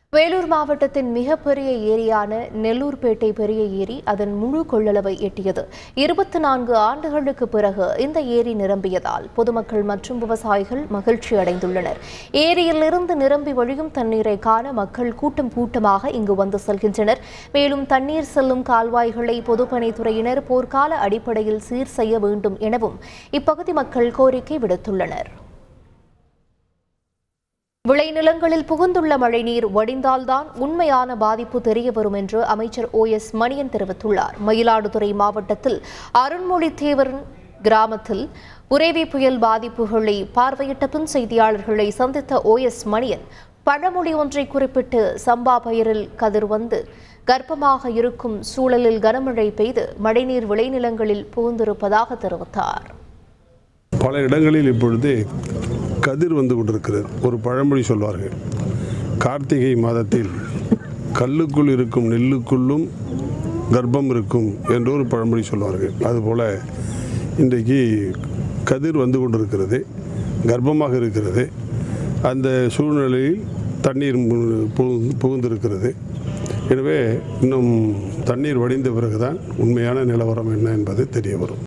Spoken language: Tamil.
வேலூர் மாவட்டத்தின் மிகப்பெரிய ஏரியான நெல்லூர்பேட்டை பெரிய ஏரி அதன் முழு கொள்ளளவை எட்டியது இருபத்தி நான்கு ஆண்டுகளுக்கு பிறகு இந்த ஏரி நிரம்பியதால் பொதுமக்கள் மற்றும் விவசாயிகள் மகிழ்ச்சி அடைந்துள்ளனர் ஏரியிலிருந்து நிரம்பி வழியும் தண்ணீரை காண மக்கள் கூட்டம் கூட்டமாக இங்கு வந்து செல்கின்றனர் மேலும் தண்ணீர் செல்லும் கால்வாய்களை பொதுப்பணித்துறையினர் போர்க்கால அடிப்படையில் சீர் செய்ய வேண்டும் எனவும் இப்பகுதி மக்கள் கோரிக்கை விடுத்துள்ளனர் விளைநிலங்களில் புகுந்துள்ள மழைநீர் வடிந்தால்தான் உண்மையான பாதிப்பு தெரிய வரும் என்று அமைச்சர் ஓ எஸ் மணியன் தெரிவித்துள்ளார் மயிலாடுதுறை மாவட்டத்தில் அருண்மொழித்தேவரன் கிராமத்தில் உரேவி புயல் பாதிப்புகளை பார்வையிட்ட பின் செய்தியாளர்களை சந்தித்த ஓ எஸ் மணியன் பழமொழி ஒன்றை குறிப்பிட்டு சம்பா பயிரில் கதிர் வந்து கர்ப்பமாக இருக்கும் சூழலில் கனமழை பெய்து மழைநீர் விளைநிலங்களில் புகுந்திருப்பதாக தெரிவித்தார் பல இடங்களில் இப்பொழுது கதிர் வந்து கொண்டிருக்கிறது ஒரு பழமொழி சொல்வார்கள் கார்த்திகை மாதத்தில் கல்லுக்குள் இருக்கும் நெல்லுக்குள்ளும் கர்ப்பம் இருக்கும் என்று ஒரு பழமொழி சொல்வார்கள் அதுபோல் இன்றைக்கு கதிர் வந்து கொண்டிருக்கிறது கர்ப்பமாக இருக்கிறது அந்த சூழ்நிலையில் தண்ணீர் மு- புகு- புகுந்திருக்கிறது எனவே இன்னும் தண்ணீர் வடிந்த பிறகுதான் உண்மையான நிலவரம் என்ன என்பது தெரிய வரும்